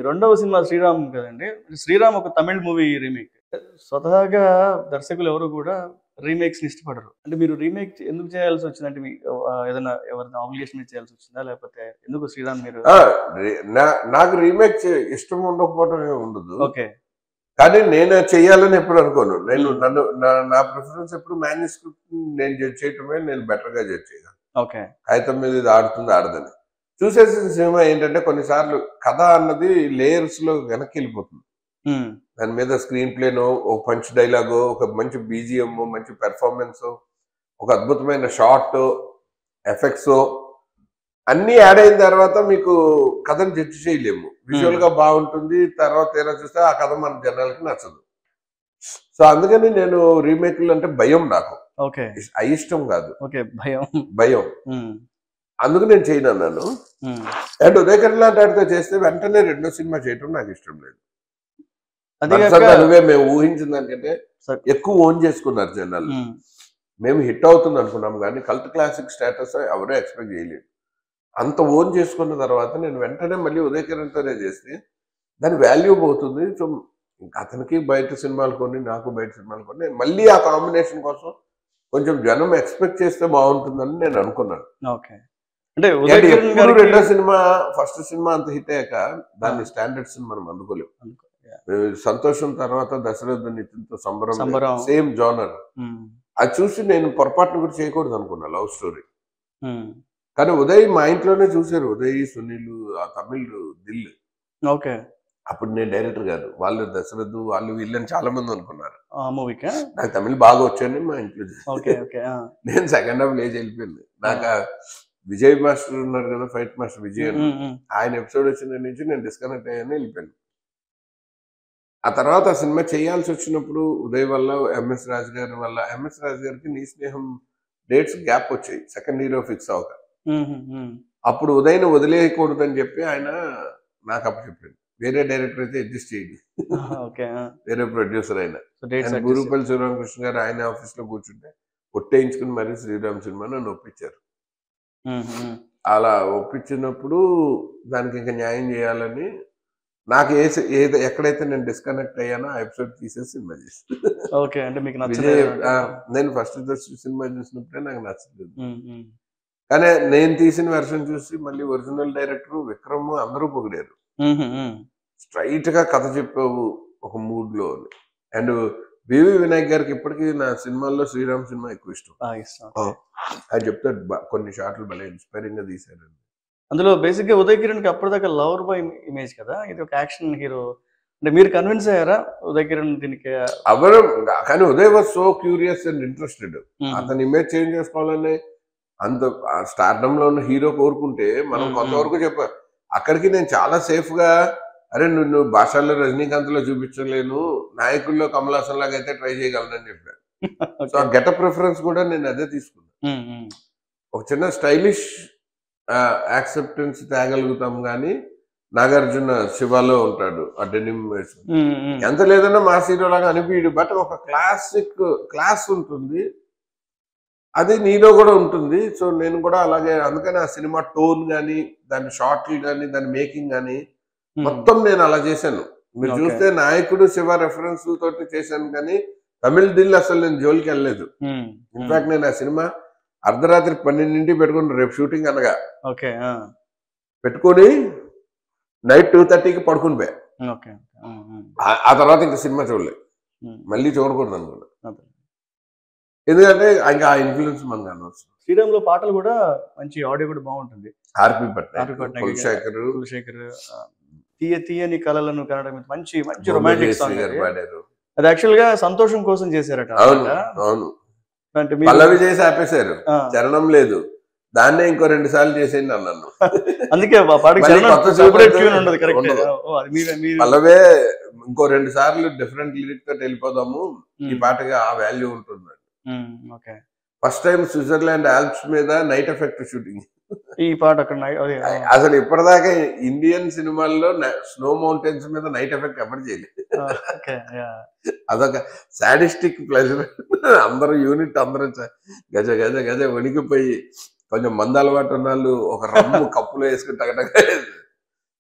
రెండవ సినిమా శ్రీరామ్ కదండి శ్రీరామ్ ఒక తమిళ్ మూవీ రీమేక్ స్వతహాగా దర్శకులు ఎవరు కూడా రీమేక్స్ ని ఇష్టపడరు అంటే మీరు రీమేక్ ఎందుకు చేయాల్సి వచ్చిందంటే మీ ఆ, ఏదైనా ఎవరైనా ఆబ్లిగేషన్ మీద చేయాల్సి వచ్చిందా లేకపోతే ఎందుకు శ్రీరామ్ మీరు ఆ, రి- నా- నాకు రీమేక్ ఇష్టం ఉండకపోవడం ఏమి ఉండదు ఓకే కానీ నేను చెయ్యాలని ఎప్పుడు అనుకోను నేను Hmm. నన్ను నా- నా ప్రిఫరెన్స్ ఎప్పుడు మేనేజ్మెంట్ నేను జడ్జ్ చేయటమే నేను బెటర్ గా జడ్జ్ చేయగలను ఓకే కాగితం మీద ఇది ఆడుతుంది ఆడదని చూసేసిన సినిమా ఏంటంటే కొన్నిసార్లు కథ అన్నది లేయర్స్ లో వెనక్కి వెళ్ళిపోతుంది ఉమ్, దాని మీద స్క్రీన్ ప్లేనో ఒక మంచి డైలాగో ఒక మంచి బీజిఎం మంచి పెర్ఫార్మెన్స్ ఒక అద్భుతమైన షార్ట్ ఎఫెక్ట్స్ అన్ని యాడ్ అయిన తర్వాత మీకు కథను జడ్జి చేయలేము విజువల్ గా బాగుంటుంది తర్వాత తీరా చూస్తే ఆ కథ మన జనాలకి నచ్చదు సో అందుకని నేను రీమేక్లు అంటే భయం నాకు ఓకే ఇష్- అయిష్టం కాదు ఓకే భయం భయం ఉమ్, అందుకు నేను చేయను అన్నాను ఉమ్. అండ్ ఉదయకర్ లాంటి ఆడితో చేస్తే వెంటనే రెండో సినిమా చేయటం నాకు ఇష్టం లేదు అదిగాక మనసంతా నువ్వే మేము ఊహించిన దానికంటే సరే. ఎక్కువ ఓన్ చేసుకున్నారు జనాలు ఉమ్, మేము హిట్ అవుతుంది అనుకున్నాం కానీ కల్ట్ క్లాసిక్ స్టేటస్ ఎవరూ ఎక్స్పెక్ట్ చేయలేదు అంత ఓన్ చేసుకున్న తర్వాత నేను వెంటనే మళ్ళీ ఉదయకిరణ్తోనే చేస్తే దాని వాల్యూ పోతుంది సో ఇంకా అతనికి బయట సినిమాలు కొన్ని నాకు బయట సినిమాలు కొన్ని నేను మళ్ళీ ఆ కాంబినేషన్ కోసం కొంచెం జనం ఎక్స్పెక్ట్ చేస్తే బాగుంటుందని నేను అనుకున్నాను ఓకే అంటే అంటే ఉదయ్ కిరణ్ ఎప్పుడు గారికి- రెండో సినిమా ఫస్ట్ సినిమా అంత హిట్ అయ్యాక దాని స్టాండర్డ్స్ మనం అందుకోలేము అందుకో, yeah. మేము సంతోషం తర్వాత దశరథ నితిన్తో సంబరం సంబరం. సేమ్ జోనర్ ఉమ్, అది చూసి నేను పొరపాటును కూడా చేయకూడదు అనుకున్నా లవ్ స్టోరీ ఉమ్, కానీ ఉదయ్ మా ఇంట్లోనే చూశారు ఉదయ్ సునీల్ ఆ తమిళ్ దిల్ ఓకే అప్పుడు నేను డైరెక్టర్ కాదు వాళ్ళు దశరథ్ వాళ్ళు వీళ్ళని చాలా మంది అనుకున్నారు ఆ మూవీకా నాకు తమిళ్ బాగా వచ్చాయని మా ఇంట్లో చూశారు. ఓకే ఓకే ఆ, నేను సెకండ్ హాఫ్ లేచి వెళ్ళిపోయింది నాకు ఆ విజయ్ మాస్టర్ ఉన్నారు కదా ఫైట్ మాస్టర్ విజయ్ అని ఉమ్, ఉమ్, ఆయన ఎపిసోడ్ వచ్చిన దగ్గర నుంచి నేను డిస్కనెక్ట్ అయ్యాను వెళ్ళిపోయాను ఆ తర్వాత ఆ సినిమా చేయాల్సి వచ్చినప్పుడు ఉదయ్ వల్ల ఎంఎస్ రాజు గారి వల్ల ఎంఎస్ రాజు గారికి నీ స్నేహం డేట్స్ గ్యాప్ వచ్చాయి సెకండ్ హీరో ఫిక్స్ అవ్వక ఉమ్, ఉమ్, ఉమ్. అప్పుడు ఉదయ్ని వదిలేయకూడదని చెప్పి ఆయన నాకు అప్పు చెప్పాడు వేరే డైరెక్టర్ అయితే అడ్జస్ట్ చేయండి ఓకే ఆ. వేరే ప్రొడ్యూసర్ అయినా సో డేట్స్ ఆయన గురుపల్లి శివరామకృష్ణ గారు ఆయన ఆఫీస్ లో కూర్చుంటే ఒట్టేయించుకుని మరీ శ్రీరామ్ సినిమా నన్ను ఒప్పించారు అలా ఒప్పించినప్పుడు దానికి ఇంకా న్యాయం చేయాలని నాకు ఏ సి- ఏది ఎక్కడైతే నేను డిస్కనెక్ట్ అయ్యానో ఆ ఎపిసోడ్ తీసేసి సినిమా చేసి ఓకే అంటే మీకు విజయ్ నచ్చలేదు ఆ, నేను ఫస్ట్ సినిమా చూసినప్పుడే నాకు నచ్చలేదు ఉమ్, ఉమ్. కానీ నేను తీసిన వెర్షన్ చూసి మళ్ళీ ఒరిజినల్ డైరెక్టర్ విక్రమ్ అందరూ పొగిడారు ఉమ్, ఉమ్. స్ట్రైట్ గా కథ చెప్పావు ఒక మూడ్ లో అండ్ బివి వినాయక్ గారికి ఇప్పటికీ నా సినిమాల్లో శ్రీరామ్ సినిమా ఎక్కువ ఇష్టం బాగా ఇష్టం ఆయన చెప్తాడు "బా- కొన్ని షాట్లు భలే ఇన్స్పైరింగ్ గా తీశారు అందులో బేసిక్ గా ఉదయ్ కిరణ్ కి అప్పటిదాకా లవర్ బాయ్ ఇమేజ్ కదా ఇది ఒక యాక్షన్ హీరో అంటే మీరు కన్విన్స్ అయ్యారా ఉదయ్ కిరణ్ దీనికి అవరు కానీ Uday was so curious and interested um, అతని ఇమేజ్ చేంజ్ చేసుకోవాలని అంత స్టార్డమ్ లో ఉన్న హీరో కోరుకుంటే మనం మ్మ్. కొంతవరకు చెప్పాం అక్కడికి నేను చాలా సేఫ్ గా అరే నువ్వు నువ్వు భాషల్లో రజనీకాంత్ లో చూపించలేను నాయకుల్లో కమల్ హాసన్ లాగా అయితే ట్రై చేయగలనని చెప్పాను సో ఆ గెటప్ ప్రిఫరెన్స్ కూడా నేను అదే తీసుకున్నాను ఉమ్, ఉమ్. ఒక చిన్న స్టైలిష్ యాక్సెప్టెన్స్ తేగలుగుతాం కానీ నాగార్జున శివాలో ఉంటాడు ఆ డెనిమ్ వేసుకుని ఉమ్, ఉమ్. ఎంత లేదన్నా మా హీరో లాగా అనిపించడు బట్ ఒక క్లాసిక్ క్లాస్ ఉంటుంది అది నీలో కూడా ఉంటుంది సో నేను కూడా అలాగే అందుకని ఆ సినిమా టోన్ కానీ దాని షార్ట్లు కానీ దాని మేకింగ్ కానీ ఉమ్. మొత్తం నేను అలా చేశాను మీరు Okay. చూస్తే నాయకుడు శివ రెఫరెన్స్ తోటి చేశాను కానీ తమిళ దిల్ అసలు నేను జోలికి వెళ్ళలేదు ఉమ్, ఉమ్. ఇన్ఫాక్ట్ నేను ఆ సినిమా అర్ధరాత్రి పన్నెండింటికి పెట్టుకుని రేపు షూటింగ్ అనగా ఓకే ఆ. పెట్టుకొని నైట్ టూ థర్టీకి పడుకుని పోయా ఓకే ఉమ్, ఉమ్. ఆ- ఆ తర్వాత ఇంకా సినిమా చూడలేదు ఉమ్. మళ్ళీ చూడకూడదు అనుకున్నా అదే. ఎందుకంటే ఇంకా ఆ ఇన్ఫ్లుయెన్స్ మనకు అనవసరం శ్రీరామ్ లో పాటలు కూడా మంచి ఆడియో కూడా బాగుంటుంది ఆర్పి ఆర్పి పట్నాయక్ పట్నాయక్ కులశేఖర్ కులశేఖర్ ఆ, తీయ తీయని కళలను కనడం మంచి మంచి రొమాంటిక్ సాంగ్ గారు అది. పాడారు అది యాక్చువల్ గా సంతోషం కోసం చేశారట ఆ అవును పాట. అవును అంటే మీరు- పల్లవి చేసి ఆపేశారు ఆ, చరణం లేదు దాన్నే ఇంకో రెండు సార్లు చేసేయండి అన్నాను అందుకే ఆ పాటకి మళ్ళీ చరణం కొత్త సెపరేట్ చూపు ట్యూన్ ఉండదు కరెక్ట్ ఉండదు. అది మీ- మీరు పల్లవే ఇంకో రెండు సార్లు డిఫరెంట్ లిరిక్ తోటి వెళ్ళిపోదాము ఈ ఉమ్, పాటకి ఆ వాల్యూ ఉంటుంది um, okay first time Switzerland Alps మీద నైట్ ఎఫెక్ట్ షూటింగ్ ఈ పాట అక్కడ నై- అదే, ఆ, అసలు ఇప్పటిదాకా ఇండియన్ సినిమాల్లో స్నో మౌంటైన్స్ మీద నైట్ ఎఫెక్ట్ ఎవరు చేయలేదు ఆ, ఓకే యా. అదొక సాడిస్టిక్ ప్లెజర్ అందరూ యూనిట్ అందరూ చ- గజ గజ గజ వణికిపోయి కొంచెం మంద అలవాటు ఉన్న వాళ్ళు ఒక రమ్ము కప్పులో వేసుకుని టగటగ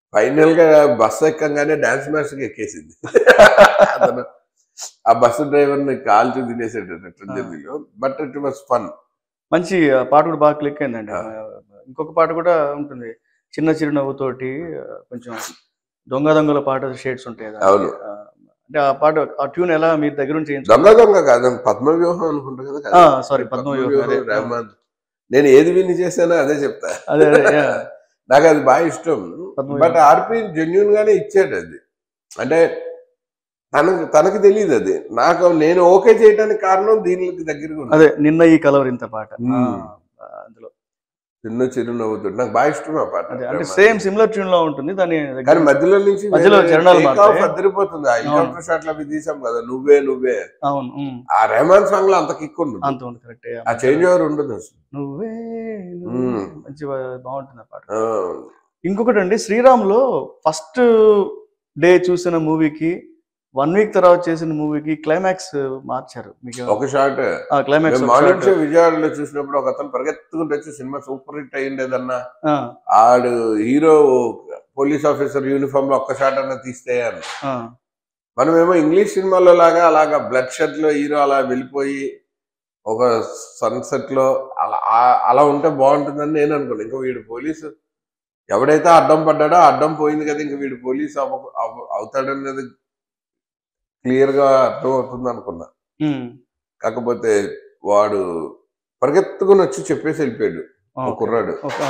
ఫైనల్ గా బస్సు ఎక్కగానే డాన్స్ మాస్టర్ కి ఎక్కేసింది అతను ఆ బస్సు డ్రైవర్ ని కాల్చి తినేసాడు జర్నీలో బట్ ఇట్ వాస్ ఫన్ మంచి ఆ పాట కూడా బాగా క్లిక్ అయిందండి ఆ. ఇంకొక పాట కూడా ఉంటుంది చిన్న చిరునవ్వుతోటి ఆ, కొంచెం దొంగ దొంగల పాట షేడ్స్ ఉంటాయి దానికి. అవును. ఆ, అంటే ఆ పాట ఆ ట్యూన్ ఎలా మీ దగ్గర నుంచి చేయించు దొంగ దొంగ కాదు పద్మ వ్యూహం అనుకుంటా కదా ఆ, కాదు. సారీ పద్మ వ్యూహం, అదే. రెహమాన్ నేను ఏది విని చేశానో అదే చెప్తా అదే అదే yeah. నాకు అది బాగా ఇష్టం పద్మ బట్ ఆర్పి జెన్యున్ గానే ఇచ్చాడు అది అంటే తనకు తనకి తెలియదు అది నాకు నేను ఓకే చేయడానికి కారణం దీనికి దగ్గరగా ఉంది అదే నిన్న ఈ కలవర్ ఇంత పాట ఆ, మ్మ్. అందులో చిన్న చిరు నవ్వుతుంది నాకు బాగా ఇష్టం ఆ పాట అదే అంటే సేమ్ సిమిలర్ ట్యూన్ లో ఉంటుంది దాని కానీ దగ్గర మధ్యలో నుంచి మధ్యలో వేరే చరణాలు take మారుతాయి. off అదిరిపోతుంది ఆ హెలికాప్టర్ షాట్లు అవి తీసాం కదా నువ్వే నువ్వే అవును మ్మ్. ఆ రెహమాన్ సాంగ్ లో అంత కిక్ ఉండదు అంత ఉంది కరెక్ట్ ఆ చేంజ్ ఓవర్ ఉండదు అసలు నువ్వే నువ్వే. మ్మ్. మంచి బా- బాగుంటుంది ఆ పాట ఆ, ఇంకొకటి అండి శ్రీరామ్లో ఫస్ట్ డే చూసిన మూవీకి వన్ వీక్ తర్వాత చేసిన మూవీకి క్లైమాక్స్ మార్చారు మీకు ఒక షాట్ క్లైమాక్స్ మార్నింగ్ షో విజయవాడలో చూసినప్పుడు ఒక అతను పరిగెత్తుకుంటూ వచ్చి సినిమా సూపర్ హిట్ అయ్యిండేదన్నా ఆడు హీరో పోలీస్ ఆఫీసర్ యూనిఫామ్ లో ఒక్క షాట్ అన్న తీస్తే అని మనమేమో ఇంగ్లీష్ సినిమాలో లాగా అలాగా బ్లడ్ షెడ్ లో హీరో అలా వెళ్ళిపోయి ఒక సన్సెట్ లో అలా ఆ- అలా ఉంటే బాగుంటుందని నేను అనుకున్నాను ఇంకా వీడు పోలీసు ఎవడైతే అడ్డం పడ్డాడో ఆ అడ్డం పోయింది కదా ఇంకా వీడు పోలీస్ అవ అవ- అవుతాడనేది క్లియర్ గా అర్థం అవుతుంది అనుకున్నా కాకపోతే వాడు పరిగెత్తుకుని వచ్చి చెప్పేసి వెళ్ళిపోయాడు ఒక కుర్రాడు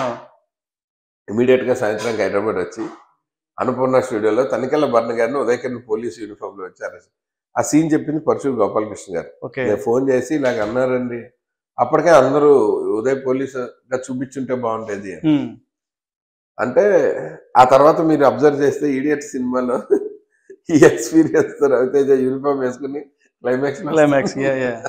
ఇమీడియట్ గా సాయంత్రానికి హైదరాబాద్ వచ్చి అన్నపూర్ణ స్టూడియోలో తనికెళ్ళ భరణ గారిని ఉదయకిరణ్ పోలీస్ యూనిఫామ్ లో వచ్చారు ఆ సీన్ చెప్పింది పరశు గోపాలకృష్ణ గారు ఓకే నేను ఫోన్ చేసి ఇలాగ అన్నారండి అప్పటికే అందరూ ఉదయ్ పోలీస్ గా చూపించుంటే బాగుండేది అని. అంటే ఆ తర్వాత మీరు అబ్జర్వ్ చేస్తే ఈడియట్ సినిమాలో ఈ ఎక్స్పీరియన్స్ తో రవితేజ యూనిఫామ్ వేసుకుని క్లైమాక్స్ క్లైమాక్స్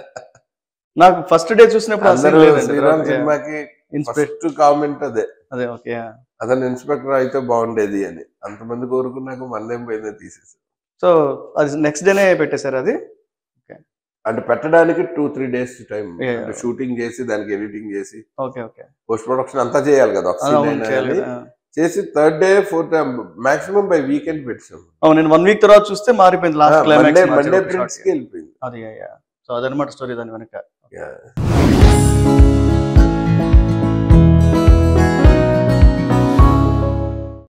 నాకు ఫస్ట్ డే చూసినప్పుడు అసలు అందరూ లేదండి శ్రీరామ్ సినిమాకి ఇన్స్పిరేషన్ ఫస్ట్ కామెంట్ అదే అదే ఓకే అతను ఇన్స్పెక్టర్ అయితే బాగుండేది అని అంతమంది కోరుకున్నాక మందేం పోయిందో తీసేసి సో అది నెక్స్ట్ డేనే పెట్టేశారు అది అంటే పెట్టడానికి two three days time Yeah. అంటే షూటింగ్ చేసి దానికి ఎడిటింగ్ చేసి ఓకే ఓకే పోస్ట్ ప్రొడక్షన్ అంతా చేయాలి కదా ఒక scene అవును అయినా చేయాలి కానీ. కదా. చేసి third day fourth maximum by weekend పెట్టాం అవును నేను వన్ వీక్ తర్వాత చూస్తే మారిపోయింది last Monday climax Monday prints కి వెళ్ళిపోయింది అది సో అదనమాట స్టోరీ దాని వెనక Yeah.